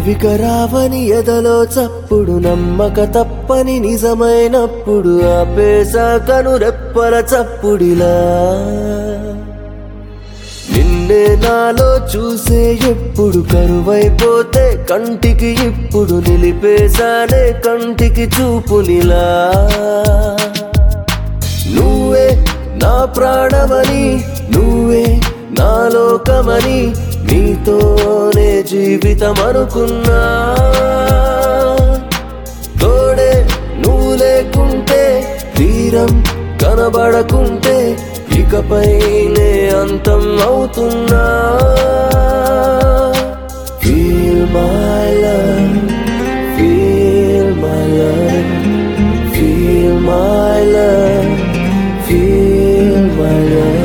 ఇవిక రావని ఎదలో చప్పుడు నమ్మక తప్పని నిజమైనప్పుడు ఆపేసా కను రెప్పల చప్పుడిలా నిన్నే నాలో చూసే ఎప్పుడు కరువైపోతే కంటికి ఇప్పుడు నిలిపేశానే కంటికి చూపునిలా నువ్వే నా ప్రాణమని నువ్వే నా లోకమని నీతోనే జీవితం అనుకున్నా తోడే నువ్వు లేకుంటే తీరం కనబడకుంటే ఇకపైనే అంతం అవుతున్నా feel my love feel my love feel my love feel my love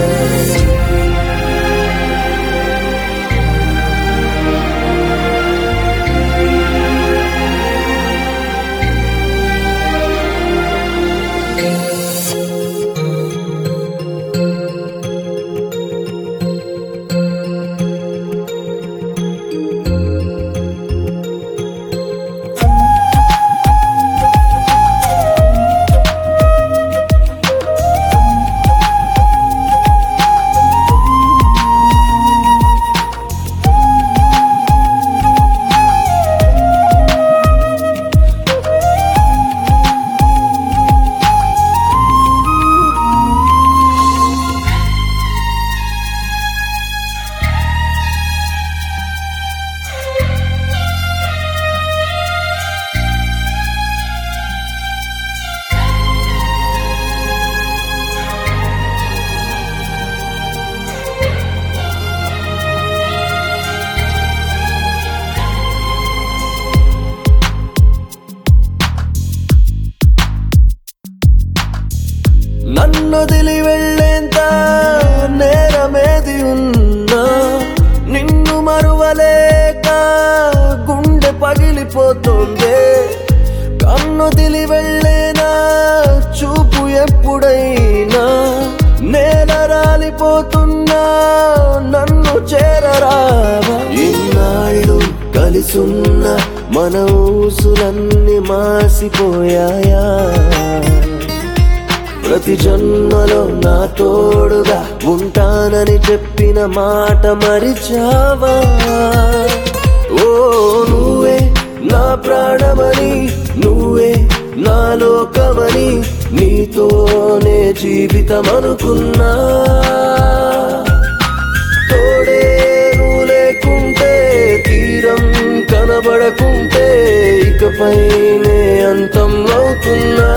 నన్నొదిలి వెళ్ళేంత నేరమేది ఉన్నా నిన్ను మరువలేక గుండె పగిలిపోతుంది కన్నొదిలి వెళ్ళేనా చూపు ఎప్పుడైనా నేల రాలిపోతున్నా నన్ను చేరరావా ఇన్నాళ్ళు కలిసున్న మన ఊసులన్నీ మాసిపోయాయా ప్రతి జన్మలో నా తోడుగా ఉంటానని చెప్పిన మాట మరిచావా ఓ నువ్వే నా ప్రాణమని నువ్వే నా లోకమని నీతోనే జీవితం అనుకున్నా తోడే నువ్వు లేకుంటే తీరం కనబడకుంటే ఇకపైనే అంతం అవుతున్నా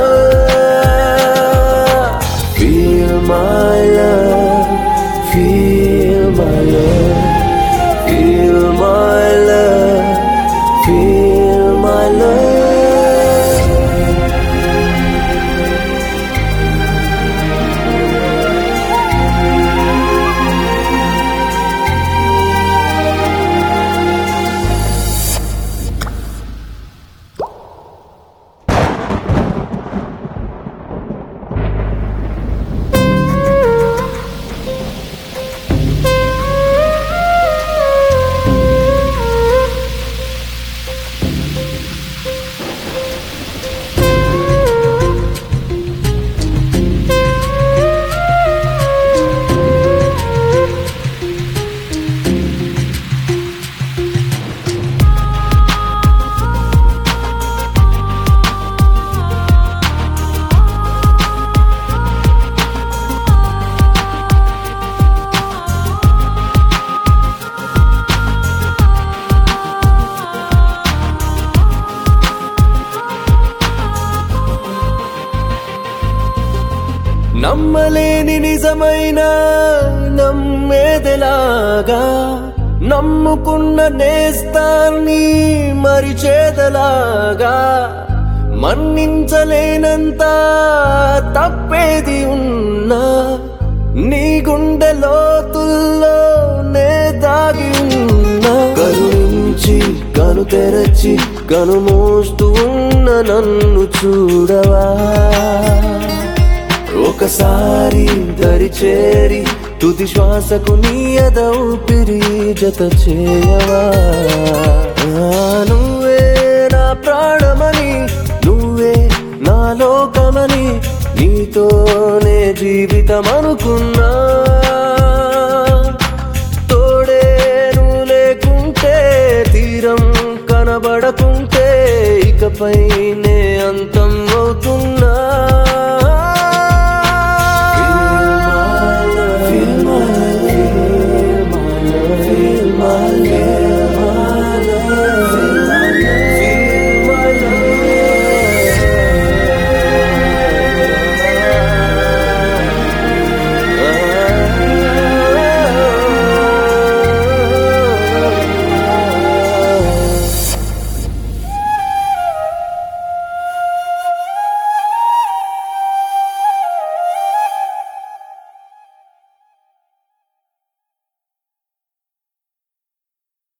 feel my love feel my love feel my love feel my love నమ్మలేని నిజమైన నమ్మేదెలాగా నమ్ముకున్న నేస్తాన్ని మరిచేదలాగా మన్నించలేనంత తప్పేది ఉన్నా నీ గుండె లోతుల్లో నే దాగి ఉన్నా కరుణించి కను తెరచి కను మోస్తూ ఉన్న నన్ను చూడవా ఒకసారి దరి చేరి తుది శ్వాసకు నీ ఎద ఊపిరి జత చేయవా ఆ, నువ్వే నా ప్రాణమని నువ్వే నా లోకమని నీతోనే జీవితం అనుకున్నా తోడే నువ్వు లేకుంటే తీరం కనబడకుంటే ఇకపైనే అంతం అవుతున్నా Feel my love, feel my love, feel my love.